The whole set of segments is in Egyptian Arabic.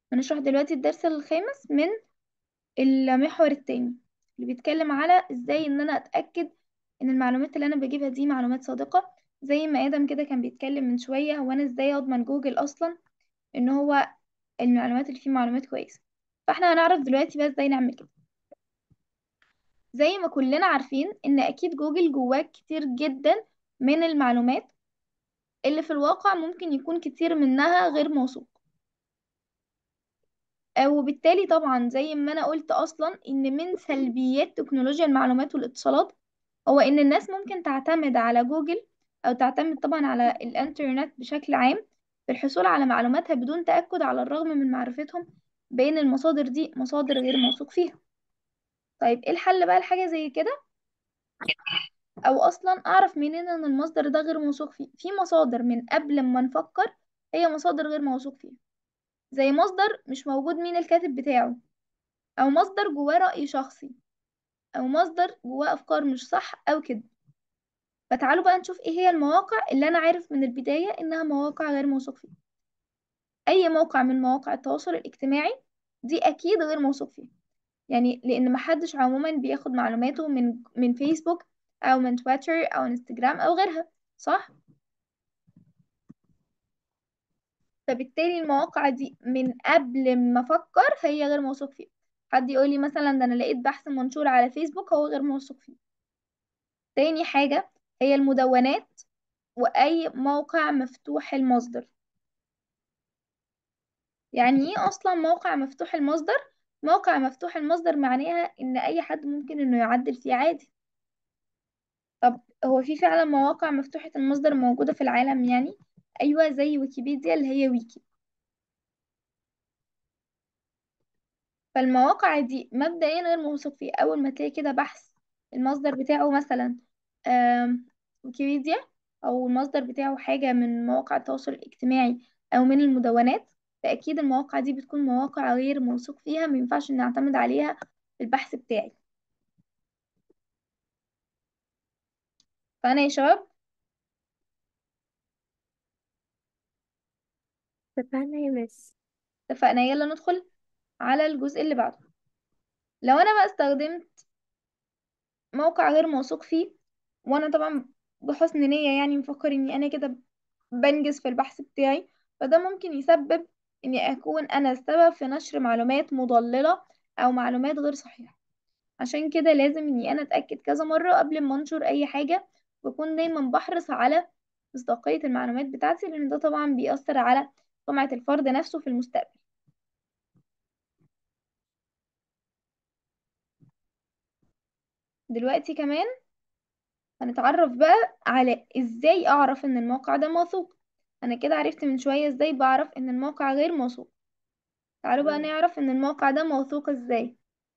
هنشرح دلوقتي الدرس الخامس من المحور التاني اللي بيتكلم على ازاي ان انا اتأكد ان المعلومات اللي انا بجيبها دي معلومات صادقة زي ما ادم كده كان بيتكلم من شوية هو انا ازاي اضمن جوجل اصلا ان هو المعلومات اللي فيه معلومات كويسة فاحنا هنعرف دلوقتي بقى ازاي نعمل كده زي ما كلنا عارفين ان اكيد جوجل جواه كتير جدا من المعلومات اللي في الواقع ممكن يكون كتير منها غير موثوق آه، وبالتالي طبعا زي ما انا قلت اصلا ان من سلبيات تكنولوجيا المعلومات والاتصالات هو ان الناس ممكن تعتمد على جوجل او تعتمد طبعا على الانترنت بشكل عام في الحصول على معلوماتها بدون تأكد على الرغم من معرفتهم بين المصادر دي مصادر غير موثوق فيها طيب ايه الحل بقى لحاجة زي كده او اصلا اعرف منين ان المصدر ده غير موثوق فيه في مصادر من قبل ما نفكر هي مصادر غير موثوق فيها زي مصدر مش موجود مين الكاتب بتاعه او مصدر جواه رأي شخصي او مصدر جواه افكار مش صح او كده فتعالوا بقى نشوف ايه هي المواقع اللي انا عارف من البداية انها مواقع غير موثوق فيها اي موقع من مواقع التواصل الاجتماعي دي اكيد غير موثوق فيها يعني لان محدش عموما بياخد معلوماته من من فيسبوك او من تويتر او انستجرام او غيرها صح فبالتالي المواقع دي من قبل ما افكر هي غير موثوق فيها حد يقول لي مثلا ده انا لقيت بحث منشور على فيسبوك هو غير موثوق فيه تاني حاجة هي المدونات وأي موقع مفتوح المصدر يعني ايه أصلا موقع مفتوح المصدر؟ موقع مفتوح المصدر معناها إن أي حد ممكن إنه يعدل فيه عادي طب هو في فعلا مواقع مفتوحة المصدر موجودة في العالم يعني؟ أيوة زي ويكيبيديا اللي هي ويكي فالمواقع دي مبدئيا غير موثوق فيه أول ما تلاقي كده بحث المصدر بتاعه مثلا آم، ويكيبيديا أو المصدر بتاعه حاجة من مواقع التواصل الاجتماعي أو من المدونات فأكيد المواقع دي بتكون مواقع غير موثوق فيها مينفعش إن أعتمد عليها في البحث بتاعي فأنا يا شباب اتفقنا يا مس اتفقنا يلا ندخل على الجزء اللي بعده لو أنا بقى استخدمت موقع غير موثوق فيه وأنا طبعا بحسن نية يعني مفكر إني أنا كده بنجز في البحث بتاعي فده ممكن يسبب اني اكون انا السبب في نشر معلومات مضللة او معلومات غير صحيحة عشان كده لازم اني انا اتأكد كذا مرة قبل ما انشر اي حاجة واكون دايما بحرص على مصداقية المعلومات بتاعتي لان ده طبعا بيأثر على سمعة الفرد نفسه في المستقبل دلوقتي كمان هنتعرف بقى على ازاي اعرف ان الموقع ده موثوق انا كده عرفت من شوية ازاي بعرف ان الموقع غير موثوق تعالوا بقى نعرف ان الموقع ده موثوق ازاي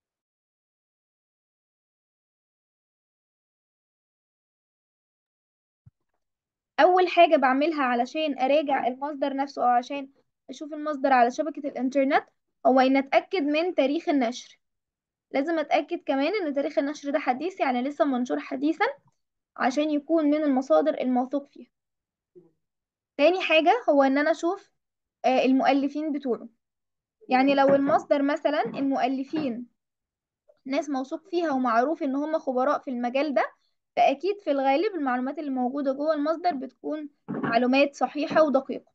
اول حاجه بعملها علشان اراجع المصدر نفسه او عشان اشوف المصدر على شبكه الانترنت هو ان اتاكد من تاريخ النشر لازم اتاكد كمان ان تاريخ النشر ده حديث يعني لسه منشور حديثا عشان يكون من المصادر الموثوق فيها تاني حاجه هو ان انا اشوف آه، المؤلفين بتوعه يعني لو المصدر مثلا المؤلفين ناس موثوق فيها ومعروف ان هم خبراء في المجال ده فاكيد في الغالب المعلومات اللي موجوده جوه المصدر بتكون معلومات صحيحه ودقيقه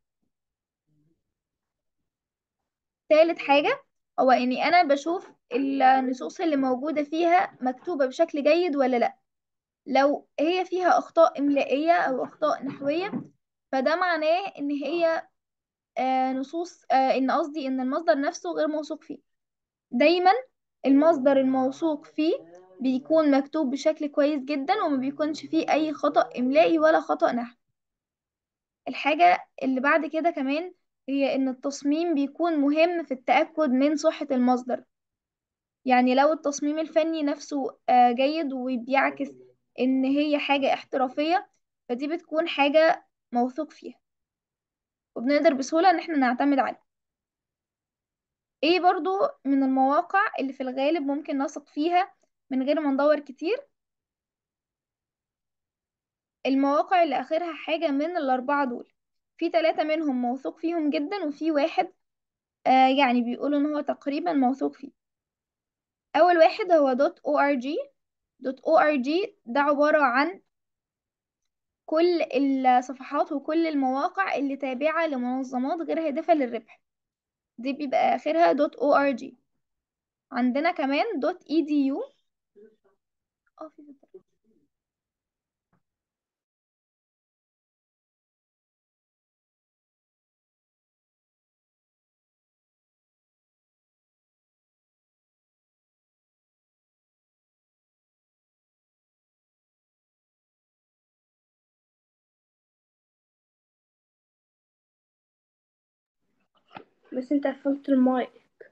تالت حاجة هو اني انا بشوف النصوص اللي موجودة فيها مكتوبة بشكل جيد ولا لا لو هي فيها اخطاء املائية او اخطاء نحوية فده معناه ان هي آه، نصوص آه، ان قصدي ان المصدر نفسه غير موثوق فيه دايما المصدر الموثوق فيه بيكون مكتوب بشكل كويس جدا وما بيكونش فيه اي خطأ املائي ولا خطأ نحوي الحاجة اللي بعد كده كمان هي ان التصميم بيكون مهم في التأكد من صحة المصدر يعني لو التصميم الفني نفسه آه، جيد وبيعكس ان هي حاجة احترافية فدي بتكون حاجة موثوق فيها وبنقدر بسهولة ان احنا نعتمد عليها ايه برضو من المواقع اللي في الغالب ممكن نثق فيها من غير ما ندور كتير المواقع اللي اخرها حاجة من الاربعة دول في ثلاثة منهم موثوق فيهم جدا وفي واحد آه يعني بيقولوا ان هو تقريبا موثوق فيه اول واحد هو دوت او ار جي دوت او ار جي ده عبارة عن كل الصفحات وكل المواقع اللي تابعة لمنظمات غير هادفة للربح دي بيبقى اخرها دوت او ار جي عندنا كمان دوت اي دي يو اه في فكرة. بس انت قفلت المايك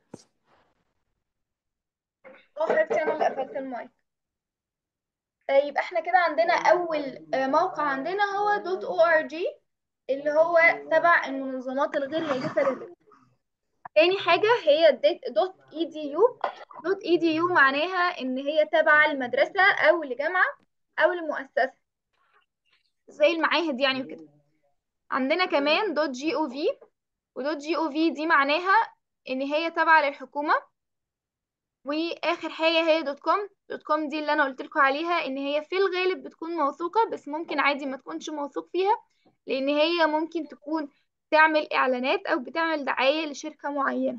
اه حبيبتي انا اللي قفلت المايك آه، يبقى احنا كده عندنا اول آه، موقع عندنا هو دوت او ار جي اللي هو تبع المنظمات الغير هادفة للربح تاني حاجة هي دوت اي دي يو دوت اي دي يو معناها ان هي تبع المدرسة او الجامعة او المؤسسة زي المعاهد يعني وكده عندنا كمان دوت جي او في ودوت جي او في دي معناها ان هي تابعة للحكومة واخر حاجة هي دوت كوم دوت كوم دي اللي انا قلت لكم عليها ان هي في الغالب بتكون موثوقة بس ممكن عادي ما تكونش موثوق فيها لان هي ممكن تكون تعمل اعلانات او بتعمل دعاية لشركة معينة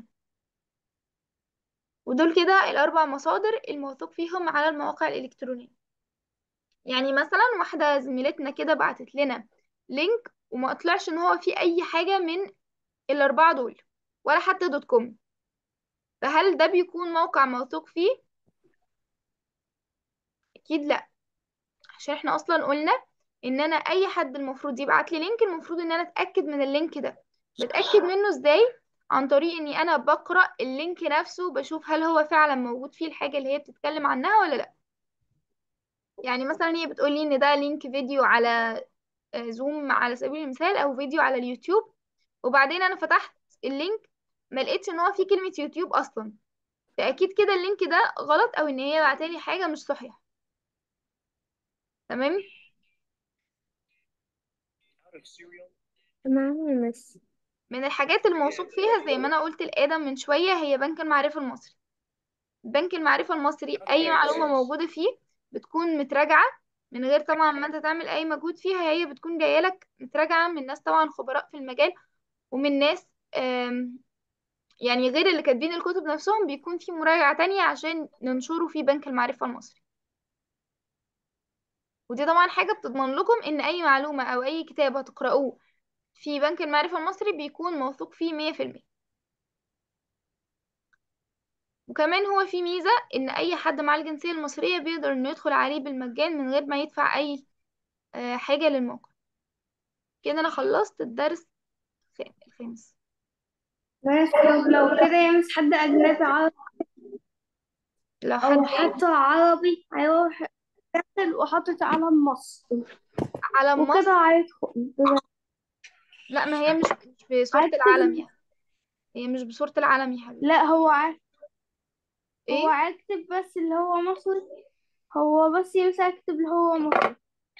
ودول كده الاربع مصادر الموثوق فيهم على المواقع الالكترونية يعني مثلا واحدة زميلتنا كده بعتت لنا لينك وما طلعش ان هو فيه اي حاجة من الاربعة دول ولا حتى دوت كوم فهل ده بيكون موقع موثوق فيه اكيد لا عشان احنا اصلا قلنا ان انا اي حد المفروض يبعت لي لينك المفروض ان انا اتاكد من اللينك ده بتاكد منه ازاي عن طريق اني انا بقرا اللينك نفسه بشوف هل هو فعلا موجود فيه الحاجه اللي هي بتتكلم عنها ولا لا يعني مثلا هي بتقول لي ان ده لينك فيديو على آه، زوم على سبيل المثال او فيديو على اليوتيوب وبعدين انا فتحت اللينك ما لقيتش ان هو فيه كلمه يوتيوب اصلا فاكيد كده اللينك ده غلط او ان هي بعتلي حاجه مش صحيحه تمام تمام بس من الحاجات الموثوق فيها زي ما انا قلت لآدم من شوية هي بنك المعرفة المصري بنك المعرفة المصري اي معلومة موجودة فيه بتكون متراجعة من غير طبعا ما انت تعمل اي مجهود فيها هي بتكون جاية لك متراجعة من ناس طبعا خبراء في المجال ومن ناس آم، يعني غير اللي كاتبين الكتب نفسهم بيكون في مراجعة تانية عشان ننشره في بنك المعرفة المصري ودي طبعا حاجة بتضمن لكم ان اي معلومة او اي كتاب هتقرأوه في بنك المعرفة المصري بيكون موثوق فيه مية في المية وكمان هو في ميزة إن أي حد مع الجنسية المصرية بيقدر إنه يدخل عليه بالمجان من غير ما يدفع أي آه، حاجة للموقع كده أنا خلصت الدرس الخ- الخامس بس طب لو كده يمس حد أجنبي عربي لو أو حد حتى عربي هيروح داخل وحاطط علم مصر علم وكده مصر هيدخل لا ما هي مش مش بصورة العلم هيكتب يعني هي مش بصورة العلم يا حبيبي لا هو ع- هو ايه هيكتب بس اللي هو مصري هو بس يمسك يكتب اللي هو مصري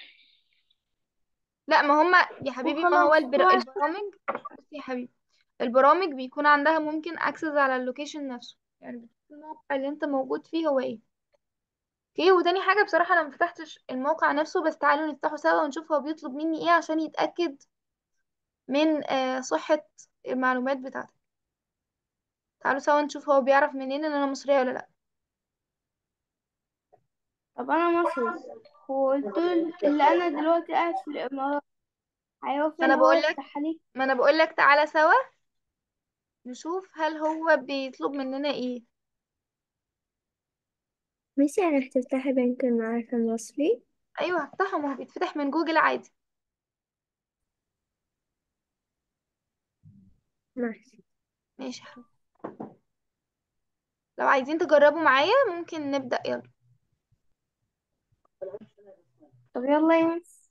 لا ما هما يا حبيبي ما هو وخلاص البر... هو البرامج بصي يا حبيبي البرامج بيكون عندها ممكن اكسس على اللوكيشن نفسه يعني بتشوف الموقع اللي انت موجود فيه هو ايه اوكي وتاني حاجة بصراحة انا مفتحتش الموقع نفسه بس تعالوا نفتحه سوا ونشوف هو بيطلب مني ايه عشان يتأكد من آه، صحة المعلومات بتاعتك تعالوا سوا نشوف هو بيعرف منين ان انا مصرية ولا لا طب أنا مصري وقلت له اللي أنا دلوقتي قاعد في الإمارات هيعرف ما انا اللي هو بقول لك يفتح لي ما انا بقول لك تعالى سوا نشوف هل هو بيطلب مننا ايه ماشي يعني هتفتحي بنك المعرفة المصري ايوه هفتحه ما هو بيتفتح من جوجل عادي ماشي ماشي يا حبيبي لو عايزين تجربوا معايا ممكن نبدأ يلا طب يلا يا مس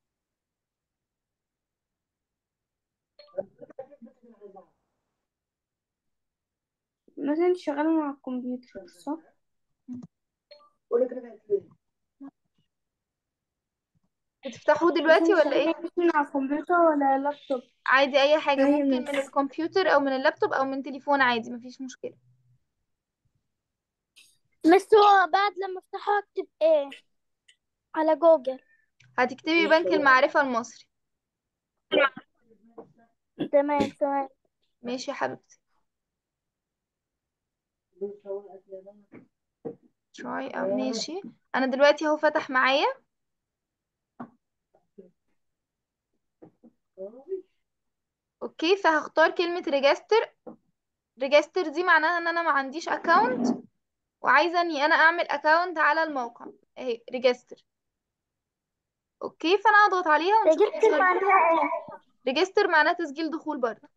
مثلا انت شغالة مع الكمبيوتر صح؟ بتفتحوه بس دلوقتي مش ولا ايه هنعمل من على الكمبيوتر ولا اللابتوب عادي اي حاجة أيوة ممكن من مس الكمبيوتر او من اللابتوب او من تليفون عادي مفيش مشكلة بس هو بعد لما افتحه اكتب ايه على جوجل هتكتبي بنك المعرفة المصري تمام تمام ماشي يا حبيبتي تراي او ماشي انا دلوقتي اهو فتح معايا اوكي فهختار كلمة ريجستر ريجستر دي معناها ان انا ما عنديش اكاونت وعايزة اني انا اعمل اكاونت على الموقع اهي ريجستر اوكي فانا هضغط عليها ونشوف ريجستر معناها ايه ريجستر معناها تسجيل دخول برضه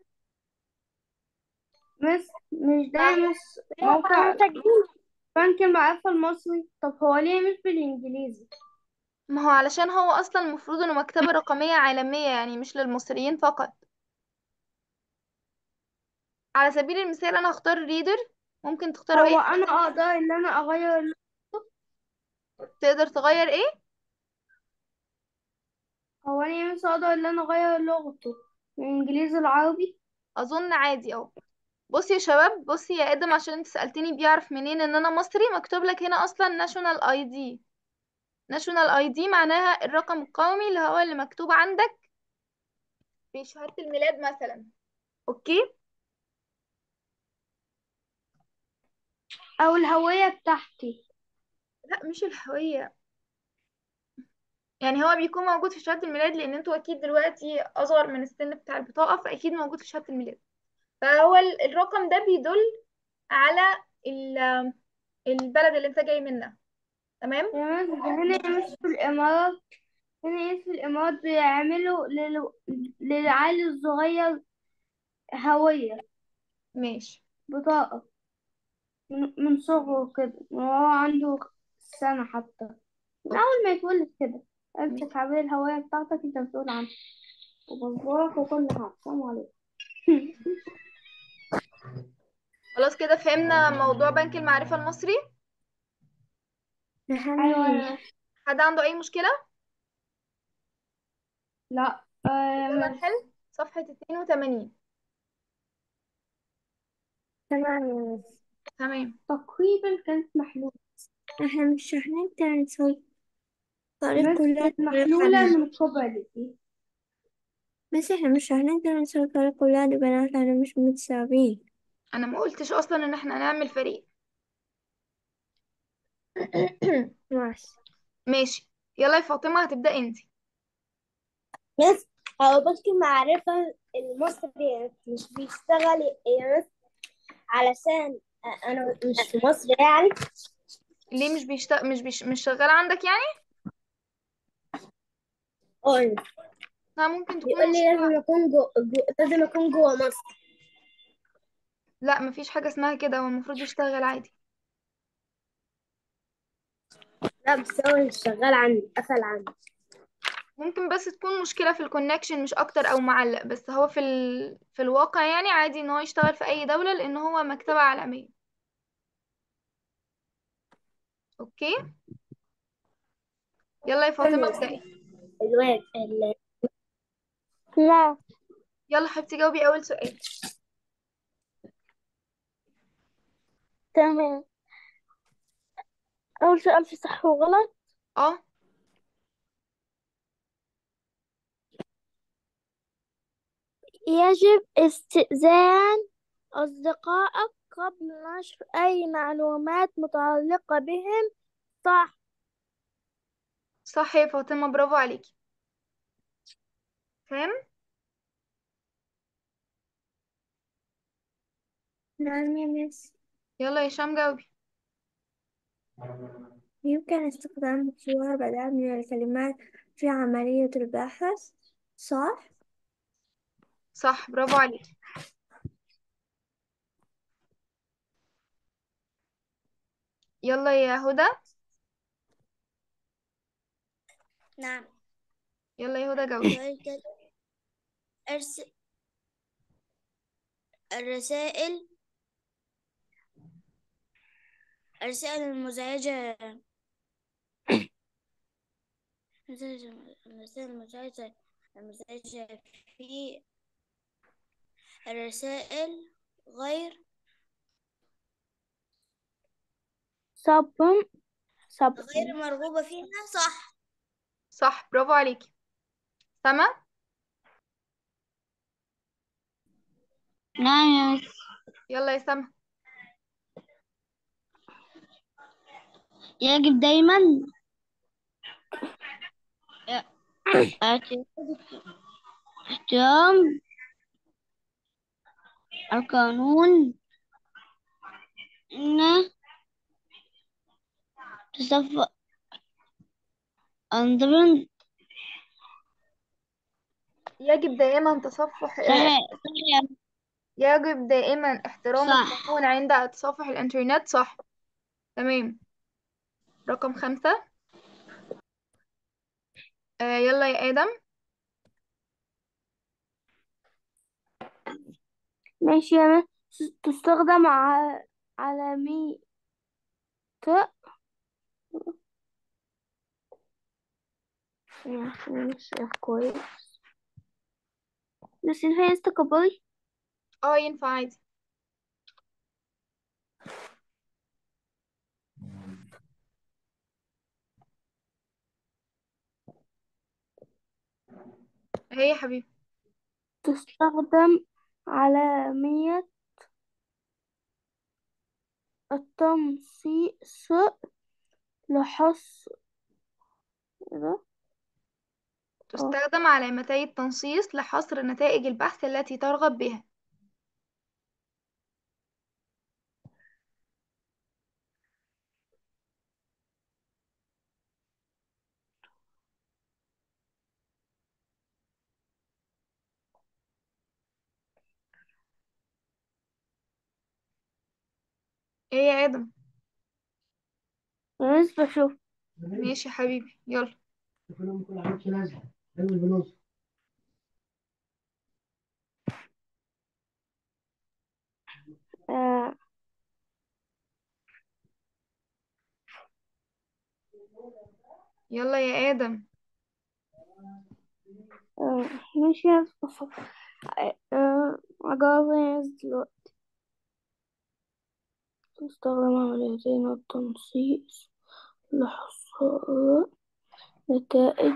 مس مش ده مع- مش موقع بنك المعرفة المصري طب هو ليه مش بالإنجليزي ما هو علشان هو اصلا المفروض انه مكتبة رقمية عالمية يعني مش للمصريين فقط على سبيل المثال انا هختار ريدر ممكن تختاروا هو اي حاجة أنا أقدر إن أنا أغير تقدر تغير ايه هو أنا مش أقدر إن أنا أغير لغته من إنجليزي لعربي اظن عادي اهو بصي يا شباب بصي يا ادم عشان انت سألتني بيعرف منين ان انا مصري مكتوب لك هنا اصلا ناشونال اي دي ناشونال اي دي معناها الرقم القومي اللي هو اللي مكتوب عندك في شهادة الميلاد مثلا اوكي أو الهوية بتاعتي لا مش الهوية يعني هو بيكون موجود في شهادة الميلاد لان انتوا اكيد دلوقتي اصغر من السن بتاع البطاقة فاكيد موجود في شهادة الميلاد فهو ال- الرقم ده بيدل على ال- البلد اللي انت جاي منها تمام يا مس ده هنا مش في الإمارات هنا مش في الإمارات بيعملوا لل... للعيل الصغير هوية ماشي بطاقة من, من صغره كده من وهو عنده سنة حتى من أول ما يتولد كده امسك عباية الهوية بتاعتك انت مسؤول عنها وباسبورك وكل حاجة السلام عليكم خلاص كده فهمنا موضوع بنك المعرفة المصري أيوة حد عنده اي مشكلة لا آه، يلا مس- نحل صفحة 82 تمام تمام تقريبا كانت محلولة احنا مش هنقدر نسوي طريق بس كلها كانت محلولة من قبل دي بس احنا مش هنقدر نسوي طريق كلها بنات احنا مش متساويين انا ما قلتش اصلا ان احنا هنعمل فريق ماشي ماشي يلا يا فاطمة هتبدأ انت بس هو بنك المعرفة المصري مش بيشتغل يا مس علشان أنا مش في مصر يعني ليه مش بيشتغل مش بيش... مش شغال عندك يعني قول لا ممكن تكون بيقول لي مشكلة لازم أكون جو... جو... لازم أكون جوه مصر لا مفيش حاجة اسمها كده هو المفروض يشتغل عادي لا بس هو مش شغال عندي قفل عندي ممكن بس تكون مشكلة في الكونكشن مش اكتر او معلق بس هو في ال... في الواقع يعني عادي ان هو يشتغل في اي دولة لان هو مكتبة عالمية اوكي يلا يا فاطمة ابدأي الواد ال... لا يلا حبيبتي جاوبي اول سؤال تمام أول سؤال في صح وغلط اه يجب استئذان أصدقائك قبل نشر أي معلومات متعلقة بهم صح صح يا فاطمة برافو عليكي فاهم نعم يا مس يلا يا هشام جاوبي يمكن استخدام صور بدل من الكلمات في عملية البحث صح صح برافو عليكي يلا يا هدى نعم يلا يا هدى جاوبي أرس... الرسائل الرسائل المزعجة المزاج الرسائل المزعجة المزعجة في الرسائل غير صب صب غير مرغوبة فيها صح صح برافو عليكي سما نعم يا مس يلا يا سما يجب دايما احترام القانون إن تصف أنظمة يجب دائما تصفح صحيح يجب دائما احترام صح. القانون عند تصفح الإنترنت صح تمام رقم خمسة آه يلا يا آدم ماشي يا مس تستخدم ع- علامية يعني عشان مش شايف كويس بس ينفع تكبري اه ينفع عادي ايه يا حبيبي تستخدم علامية التنصيص لحصر إيه ده؟ تستخدم علامتي التنصيص لحصر نتائج البحث التي ترغب بها ايه يا آدم أنا لسه بشوف ماشي يا حبيبي يلا آه يلا يا آدم آه ماشي يا مصطفى آه أجاوب يا ناس دلوقتي تستخدم عمليتين التنصيص لحصر نتائج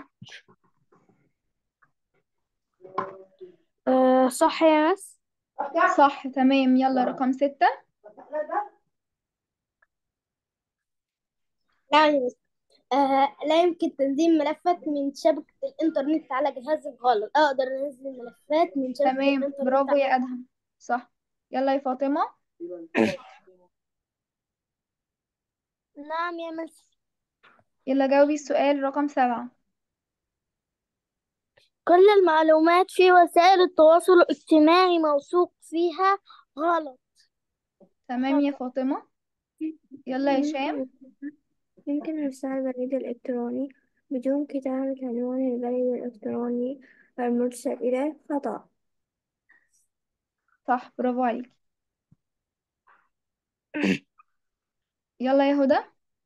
آه صح يا ناس صح تمام يلا رقم ستة يعني بس آه لا يمكن تنزيل ملفات من شبكة الإنترنت على جهازك غلط أقدر أنزل ملفات من شبكة تمام الإنترنت برافو يا أدهم صح يلا يا فاطمة نعم يا مس يلا جاوبي السؤال رقم سبعة كل المعلومات في وسائل التواصل الاجتماعي موثوق فيها غلط تمام يا فاطمة يلا يا هشام يمكن إرسال البريد الإلكتروني بدون كتابة عنوان البريد الإلكتروني المرسل إليه خطأ صح برافو عليك يلا يا هدى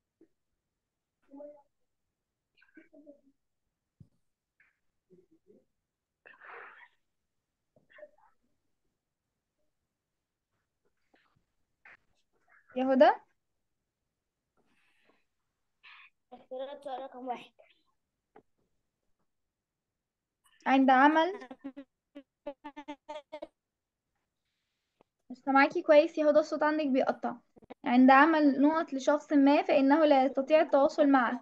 يا هدى اختيارات سؤال رقم واحد عند عمل مش سامعاكي كويس يا هدى الصوت عندك بيقطع عند عمل نقط لشخص ما فإنه لا يستطيع التواصل معك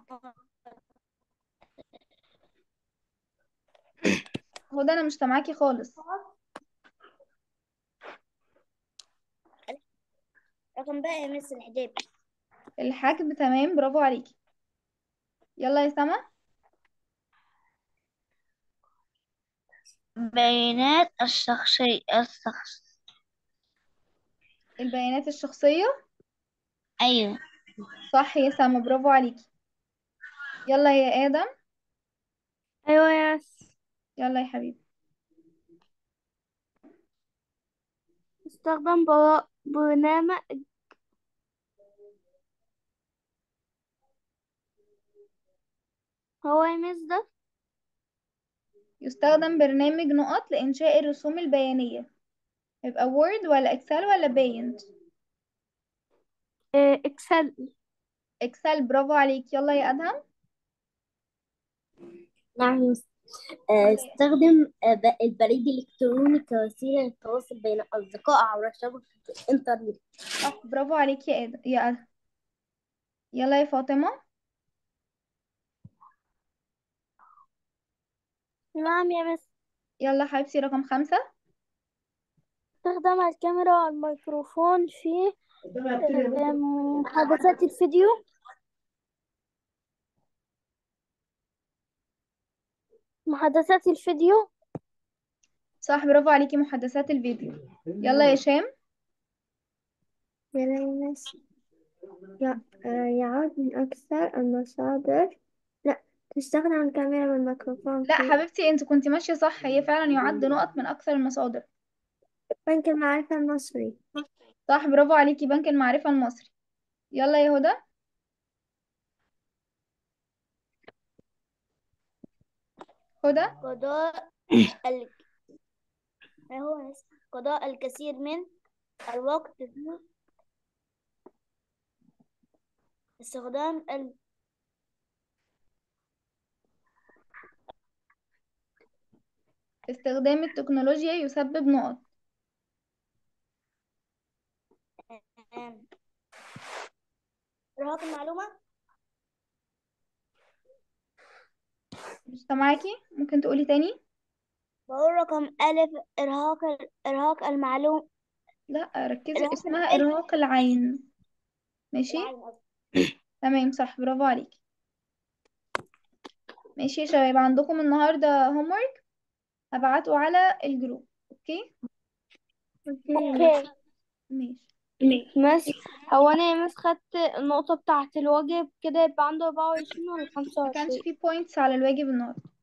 هدى أنا مش سامعاكي خالص رقم بقى يا مس الحجاب الحجب تمام برافو عليكي يلا يا سما بيانات الشخصية الشخص البيانات الشخصية أيوة صح يا سما برافو عليكي يلا يا آدم أيوة يا ناس يلا يا حبيبي استخدم برا- برنامج هو يمس ده يستخدم برنامج نقط لإنشاء الرسوم البيانية يبقى وورد ولا اكسل ولا باينت آه، اكسل اكسل برافو عليك يلا يا ادهم نعم يس- آه، استخدم آه، ب- البريد الإلكتروني كوسيلة للتواصل بين الأصدقاء عبر شبكة الإنترنت صح برافو عليك يا ادم يا ادهم يلا يا فاطمة نعم يا مس يلا حبيبتي رقم خمسة استخدام الكاميرا والميكروفون في آه، محادثات الفيديو محادثات الفيديو صح برافو عليكي محادثات الفيديو يلا يا شام يلا يا مس يع- آه، يعود من أكثر المصادر لا تستخدم الكاميرا والميكروفون لا في حبيبتي انت كنت ماشية صح هي فعلا يعد نقط من اكثر المصادر بنك المعرفة المصري صح برافو عليكي بنك المعرفة المصري يلا يا هدى هدى قضاء ال... ما هو اسمه قضاء الكثير من الوقت في استخدام ال... استخدام التكنولوجيا يسبب نقط آم، إرهاق المعلومة مش سامعاكي ممكن تقولي تاني بقول رقم ألف إرهاق ال- إرهاق المعلوم لا ركزي إرهاق اسمها العلم ارهاق العين ماشي العين قصدي. تمام صح برافو عليكي ماشي يا شباب عندكم النهارده homework هبعته على الجروب اوكي أوكي اوكي ماشي مس هو انا يا مس خدت النقطة بتاعة الواجب كده يبقى عنده 24 ولا ما كانش 25 في points على الواجب النهارده